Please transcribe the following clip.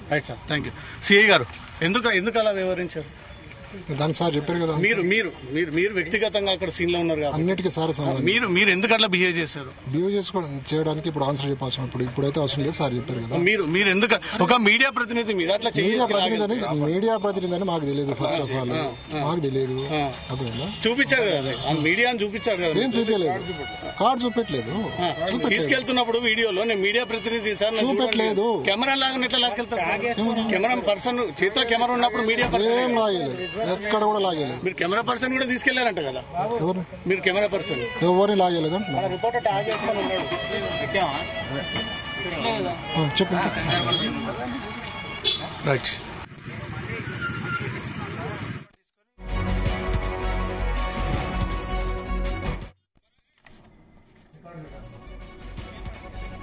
Right sir thank you CI గారు ఎందుకు ఎందుకు అలా వివరించారు దాని సార్ చెప్పారు కదా మీరు మీరు మీరు మీరు వ్యక్తిగతంగా అక్కడ సీన్ లో ఉన్నారు కాబట్టి అన్నిటికీ సార్ సమాధానం మీరు మీరు ఎందుకు అట్లా బిహేవ్ చేశారు బిహేవ్ చేసుకోవడం చేయడానికి ఇప్పుడు ఆన్సర్ చెప్పాల్సిన ఇప్పుడు ఇప్పుడైతే అవసరం లేదు సార్ చెప్పారు కదా మీరు మీరు ఎందుకు ఒక మీడియా ప్రతినిధి మీరు అట్లా మీడియా చేయాలి ప్రతినిధి అని మీడియా ప్రతినిధి అని మాకు తెలియదు ఫస్ట్ ఆఫ్ ఆల్ మాకు తెలియదు అర్థమైందా చూపించాడు కదా ఆ మీడియాని చూపించాడు కదా ఏం చూపించలేదు కార్డు చూపెట్టలేదు చూపెట్టలేదు తీసుకెళ్తున్నప్పుడు వీడియోలో నేను మీడియా ప్రతినిధి సార్ నన్ను చూపెట్టలేదు. చూడండి. కెమెరా లాగా ఎట్లా లాక్కెళ్తారు కెమెరా పర్సన్ చేతిలో కెమెరా ఉన్నప్పుడు మీడియా పర్సన్ ఏం లాగలేదు ఎక్కడ కూడా లాగలేదు మీరు కెమెరా పర్సన్ కూడా తీసుకెళ్లారంట కదా ఎవరు మీరు కెమెరా పర్సన్ ఎవరిని లాగలేదు అంటున్నారు ఆ, చెప్పండి రైట్